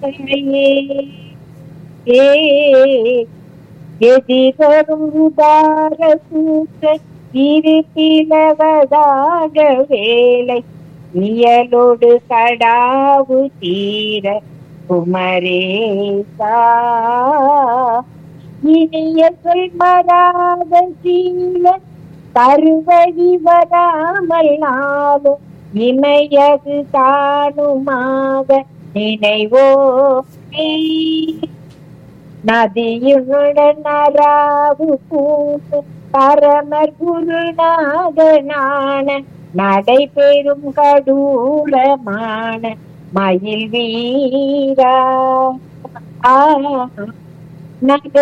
ஏ எதிரும் பாரசூத்த இருப்பிலவதாக வேலை நியலோடு கடாவு தீர குமரேசா இனிய சொல் மராத சீல தருவழி வராமல் நாளும் இமையது தானுமாக நினைவோ நதியுடன் நராவு பூண்டு பரமர் குருநாதனான நடைபெறும் கடூரமான மயில் வீரா ஆ நட